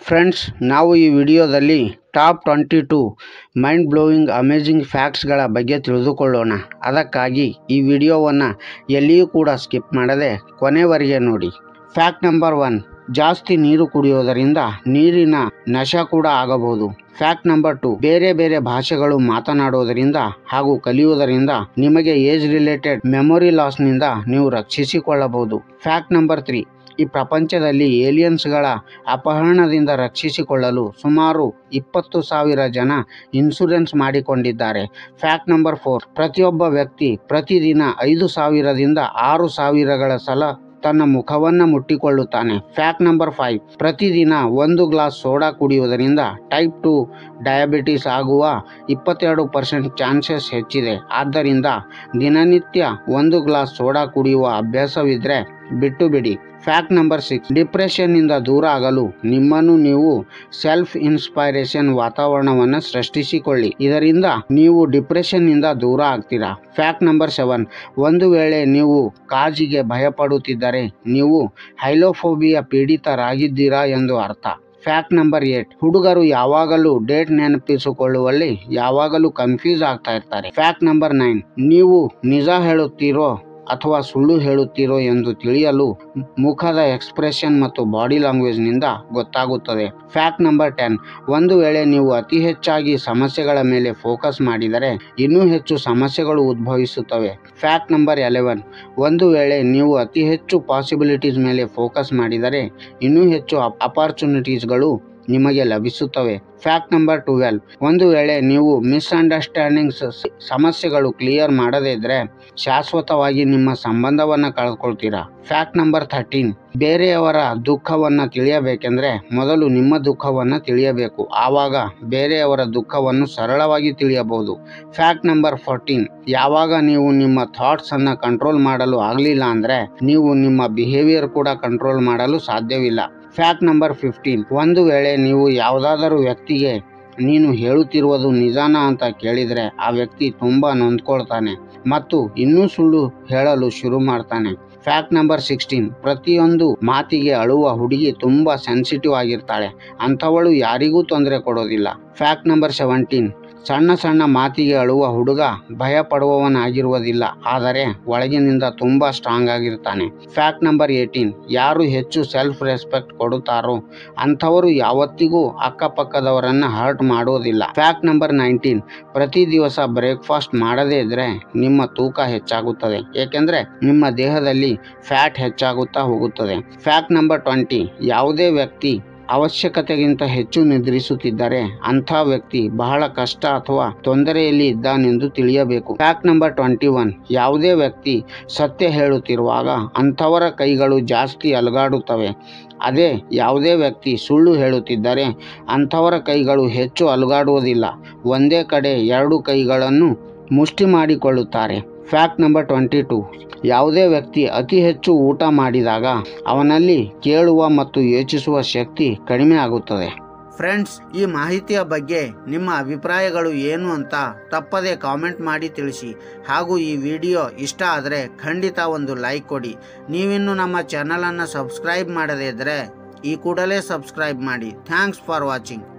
friends ನಾವು ಈ ವಿಡಿಯೋದಲ್ಲಿ top twenty two mind blowing amazing ಫ್ಯಾಕ್ಟ್ಸ್ಗಳ ಬಗ್ಗೆ ತಿಳಿದುಕೊಳ್ಳೋಣ ಅದಕ್ಕಾಗಿ ಈ ವಿಡಿಯೋವನ್ನು ಎಲ್ಲಿಯೂ ಕೂಡ ಸ್ಕಿಪ್ ಮಾಡದೆ ಕೊನೆವರೆಗೆ ನೋಡಿ ಫ್ಯಾಕ್ಟ್ ನಂಬರ್ ಒನ್ ಜಾಸ್ತಿ ನೀರು ಕುಡಿಯೋದರಿಂದ ನೀರಿನ ನಶ ಕೂಡ ಆಗಬಹುದು ಫ್ಯಾಕ್ಟ್ ನಂಬರ್ ಟು ಬೇರೆ ಬೇರೆ ಭಾಷೆಗಳು ಮಾತನಾಡೋದರಿಂದ ಹಾಗೂ ಕಲಿಯುವುದರಿಂದ ನಿಮಗೆ ಏಜ್ ರಿಲೇಟೆಡ್ ಮೆಮೊರಿ ಲಾಸ್ನಿಂದ ನೀವು ರಕ್ಷಿಸಿಕೊಳ್ಳಬಹುದು ಫ್ಯಾಕ್ಟ್ ನಂಬರ್ ತ್ರೀ ಈ ಪ್ರಪಂಚದಲ್ಲಿ ಏಲಿಯನ್ಸ್ಗಳ ಅಪಹರಣದಿಂದ ರಕ್ಷಿಸಿಕೊಳ್ಳಲು ಸುಮಾರು ಇಪ್ಪತ್ತು ಸಾವಿರ ಜನ ಇನ್ಶೂರೆನ್ಸ್ ಮಾಡಿಕೊಂಡಿದ್ದಾರೆ ಫ್ಯಾಕ್ಟ್ ನಂಬರ್ ಫೋರ್ ಪ್ರತಿಯೊಬ್ಬ ವ್ಯಕ್ತಿ ಪ್ರತಿದಿನ ಐದು ಸಾವಿರದಿಂದ ಆರು ಸಾವಿರಗಳ ಸಲ ತನ್ನ ಮುಖವನ್ನು ಮುಟ್ಟಿಕೊಳ್ಳುತ್ತಾನೆ ಫ್ಯಾಕ್ಟ್ ನಂಬರ್ ಫೈವ್ ಪ್ರತಿದಿನ ಒಂದು ಗ್ಲಾಸ್ ಸೋಡಾ ಕುಡಿಯುವುದರಿಂದ ಟೈಪ್ ಟು ಡಯಾಬಿಟಿಸ್ ಆಗುವ ಇಪ್ಪತ್ತೆರಡು ಪರ್ಸೆಂಟ್ ಚಾನ್ಸಸ್ ಹೆಚ್ಚಿದೆ ಆದ್ದರಿಂದ ದಿನನಿತ್ಯ ಒಂದು ಗ್ಲಾಸ್ ಸೋಡಾ ಕುಡಿಯುವ ಅಭ್ಯಾಸವಿದ್ದರೆ ಬಿಟ್ಟು ಬಿಡಿ ಫ್ಯಾಕ್ಟ್ ನಂಬರ್ ಸಿಕ್ಸ್ ಡಿಪ್ರೆಷನ್ನಿಂದ ದೂರ ಆಗಲು ನಿಮ್ಮನ್ನು ನೀವು ಸೆಲ್ಫ್ ಇನ್ಸ್ಪೈರೇಷನ್ ವಾತಾವರಣವನ್ನು ಸೃಷ್ಟಿಸಿಕೊಳ್ಳಿ ಇದರಿಂದ ನೀವು ಡಿಪ್ರೆಷನ್ನಿಂದ ದೂರ ಆಗ್ತೀರಾ ಫ್ಯಾಕ್ಟ್ ನಂಬರ್ ಸೆವೆನ್ ಒಂದು ವೇಳೆ ನೀವು ಕಾಜಿಗೆ ಭಯಪಡುತ್ತಿದ್ದರೆ ನೀವು ಹೈಲೋಫೋಬಿಯಾ ಪೀಡಿತರಾಗಿದ್ದೀರಾ ಎಂದು ಅರ್ಥ ಫ್ಯಾಕ್ಟ್ ನಂಬರ್ ಏಟ್ ಹುಡುಗರು ಯಾವಾಗಲೂ ಡೇಟ್ ನೆನಪಿಸಿಕೊಳ್ಳುವಲ್ಲಿ ಯಾವಾಗಲೂ ಕನ್ಫ್ಯೂಸ್ ಆಗ್ತಾ ಇರ್ತಾರೆ ಫ್ಯಾಕ್ಟ್ ನಂಬರ್ ನೈನ್ ನೀವು ನಿಜ ಹೇಳುತ್ತೀರೋ ಅಥವಾ ಸುಳ್ಳು ಹೇಳುತ್ತೀರೋ ಎಂದು ತಿಳಿಯಲು ಮುಖದ ಎಕ್ಸ್ಪ್ರೆಷನ್ ಮತ್ತು ಬಾಡಿ ಲ್ಯಾಂಗ್ವೇಜ್ನಿಂದ ಗೊತ್ತಾಗುತ್ತದೆ ಫ್ಯಾಕ್ಟ್ ನಂಬರ್ ಟೆನ್ ಒಂದು ವೇಳೆ ನೀವು ಅತಿ ಹೆಚ್ಚಾಗಿ ಸಮಸ್ಯೆಗಳ ಮೇಲೆ ಫೋಕಸ್ ಮಾಡಿದರೆ ಇನ್ನೂ ಹೆಚ್ಚು ಸಮಸ್ಯೆಗಳು ಉದ್ಭವಿಸುತ್ತವೆ ಫ್ಯಾಕ್ಟ್ ನಂಬರ್ ಎಲೆವೆನ್ ಒಂದು ವೇಳೆ ನೀವು ಅತಿ ಹೆಚ್ಚು ಪಾಸಿಬಿಲಿಟೀಸ್ ಮೇಲೆ ಫೋಕಸ್ ಮಾಡಿದರೆ ಇನ್ನೂ ಹೆಚ್ಚು ಅಪಾರ್ಚುನಿಟೀಸ್ಗಳು ನಿಮಗೆ ಲಭಿಸುತ್ತವೆ ಫ್ಯಾಕ್ಟ್ ನಂಬರ್ ಟ್ವೆಲ್ ಒಂದು ವೇಳೆ ನೀವು ಮಿಸ್ಅಂಡರ್ಸ್ಟ್ಯಾಂಡಿಂಗ್ಸ್ ಸಮಸ್ಯೆಗಳು ಕ್ಲಿಯರ್ ಮಾಡದೇ ಇದ್ದರೆ ಶಾಶ್ವತವಾಗಿ ನಿಮ್ಮ ಸಂಬಂಧವನ್ನು ಕಳ್ಕೊಳ್ತೀರಾ ಫ್ಯಾಕ್ಟ್ ನಂಬರ್ ಥರ್ಟೀನ್ ಬೇರೆಯವರ ದುಃಖವನ್ನು ತಿಳಿಯಬೇಕೆಂದರೆ ಮೊದಲು ನಿಮ್ಮ ದುಃಖವನ್ನು ತಿಳಿಯಬೇಕು ಆವಾಗ ಬೇರೆಯವರ ದುಃಖವನ್ನು ಸರಳವಾಗಿ ತಿಳಿಯಬಹುದು ಫ್ಯಾಕ್ಟ್ ನಂಬರ್ ಫೋರ್ಟೀನ್ ಯಾವಾಗ ನೀವು ನಿಮ್ಮ ಥಾಟ್ಸನ್ನು ಕಂಟ್ರೋಲ್ ಮಾಡಲು ಆಗಲಿಲ್ಲ ಅಂದರೆ ನೀವು ನಿಮ್ಮ ಬಿಹೇವಿಯರ್ ಕೂಡ ಕಂಟ್ರೋಲ್ ಮಾಡಲು ಸಾಧ್ಯವಿಲ್ಲ ಫ್ಯಾಕ್ಟ್ ನಂಬರ್ ಫಿಫ್ಟೀನ್ ಒಂದು ವೇಳೆ ನೀವು ಯಾವುದಾದರೂ ವ್ಯಕ್ತಿಗೆ ನೀನು ಹೇಳುತ್ತಿರುವುದು ನಿಜಾನ ಅಂತ ಕೇಳಿದರೆ ಆ ವ್ಯಕ್ತಿ ತುಂಬ ನೊಂದ್ಕೊಳ್ತಾನೆ ಮತ್ತು ಇನ್ನೂ ಸುಳ್ಳು ಹೇಳಲು ಶುರು ಮಾಡ್ತಾನೆ ಫ್ಯಾಕ್ಟ್ ನಂಬರ್ ಸಿಕ್ಸ್ಟೀನ್ ಪ್ರತಿಯೊಂದು ಮಾತಿಗೆ ಅಳುವ ಹುಡುಗಿ ತುಂಬ ಸೆನ್ಸಿಟಿವ್ ಆಗಿರ್ತಾಳೆ ಅಂಥವಳು ಯಾರಿಗೂ ತೊಂದರೆ ಕೊಡೋದಿಲ್ಲ ಫ್ಯಾಕ್ಟ್ ನಂಬರ್ ಸೆವೆಂಟೀನ್ ಸಣ್ಣ ಸಣ್ಣ ಮಾತಿಗೆ ಅಳುವ ಹುಡುಗ ಭಯ ಪಡುವವನಾಗಿರುವುದಿಲ್ಲ ಆದರೆ ಒಳಗಿನಿಂದ ತುಂಬ ಸ್ಟ್ರಾಂಗ್ ಆಗಿರ್ತಾನೆ ಫ್ಯಾಕ್ಟ್ ನಂಬರ್ ಏಯ್ಟೀನ್ ಯಾರು ಹೆಚ್ಚು ಸೆಲ್ಫ್ ರೆಸ್ಪೆಕ್ಟ್ ಕೊಡುತ್ತಾರೋ ಅಂಥವರು ಯಾವತ್ತಿಗೂ ಅಕ್ಕಪಕ್ಕದವರನ್ನು ಹರ್ಟ್ ಮಾಡೋದಿಲ್ಲ ಫ್ಯಾಕ್ಟ್ ನಂಬರ್ ನೈನ್ಟೀನ್ ಪ್ರತಿ ದಿವಸ ಬ್ರೇಕ್ಫಾಸ್ಟ್ ಮಾಡದೇ ಇದ್ದರೆ ನಿಮ್ಮ ತೂಕ ಹೆಚ್ಚಾಗುತ್ತದೆ ಏಕೆಂದರೆ ನಿಮ್ಮ ದೇಹದಲ್ಲಿ ಫ್ಯಾಟ್ ಹೆಚ್ಚಾಗುತ್ತಾ ಹೋಗುತ್ತದೆ ಫ್ಯಾಕ್ಟ್ ನಂಬರ್ ಟ್ವೆಂಟಿ ಯಾವುದೇ ವ್ಯಕ್ತಿ ಅವಶ್ಯಕತೆಗಿಂತ ಹೆಚ್ಚು ನಿದ್ರಿಸುತ್ತಿದ್ದರೆ ಅಂಥ ವ್ಯಕ್ತಿ ಬಹಳ ಕಷ್ಟ ಅಥವಾ ತೊಂದರೆಯಲ್ಲಿ ಇದ್ದಾನೆಂದು ತಿಳಿಯಬೇಕು ಫ್ಯಾಕ್ಟ್ ನಂಬರ್ ಟ್ವೆಂಟಿ ಒನ್ ಯಾವುದೇ ವ್ಯಕ್ತಿ ಸತ್ಯ ಹೇಳುತ್ತಿರುವಾಗ ಅಂಥವರ ಕೈಗಳು ಜಾಸ್ತಿ ಅಲುಗಾಡುತ್ತವೆ ಅದೇ ಯಾವುದೇ ವ್ಯಕ್ತಿ ಸುಳ್ಳು ಹೇಳುತ್ತಿದ್ದರೆ ಅಂಥವರ ಕೈಗಳು ಹೆಚ್ಚು ಅಲುಗಾಡುವುದಿಲ್ಲ ಒಂದೇ ಕಡೆ ಎರಡು ಕೈಗಳನ್ನು ಮುಷ್ಟಿ ಮಾಡಿಕೊಳ್ಳುತ್ತಾರೆ ಫ್ಯಾಕ್ಟ್ ನಂಬರ್ ಟ್ವೆಂಟಿ ಟು ಯಾವುದೇ ವ್ಯಕ್ತಿ ಅತಿ ಹೆಚ್ಚು ಊಟ ಮಾಡಿದಾಗ ಅವನಲ್ಲಿ ಕೇಳುವ ಮತ್ತು ಯೋಚಿಸುವ ಶಕ್ತಿ ಕಡಿಮೆ ಆಗುತ್ತದೆ ಫ್ರೆಂಡ್ಸ್ ಈ ಮಾಹಿತಿಯ ಬಗ್ಗೆ ನಿಮ್ಮ ಅಭಿಪ್ರಾಯಗಳು ಏನು ಅಂತ ತಪ್ಪದೆ ಕಾಮೆಂಟ್ ಮಾಡಿ ತಿಳಿಸಿ ಹಾಗೂ ಈ ವಿಡಿಯೋ ಇಷ್ಟ ಆದರೆ ಖಂಡಿತ ಒಂದು ಲೈಕ್ ಕೊಡಿ ನೀವಿನ್ನು ನಮ್ಮ ಚಾನಲನ್ನು ಸಬ್ಸ್ಕ್ರೈಬ್ ಮಾಡದೇ ಇದ್ದರೆ ಈ ಕೂಡಲೇ ಸಬ್ಸ್ಕ್ರೈಬ್ ಮಾಡಿ ಥ್ಯಾಂಕ್ಸ್ ಫಾರ್ ವಾಚಿಂಗ್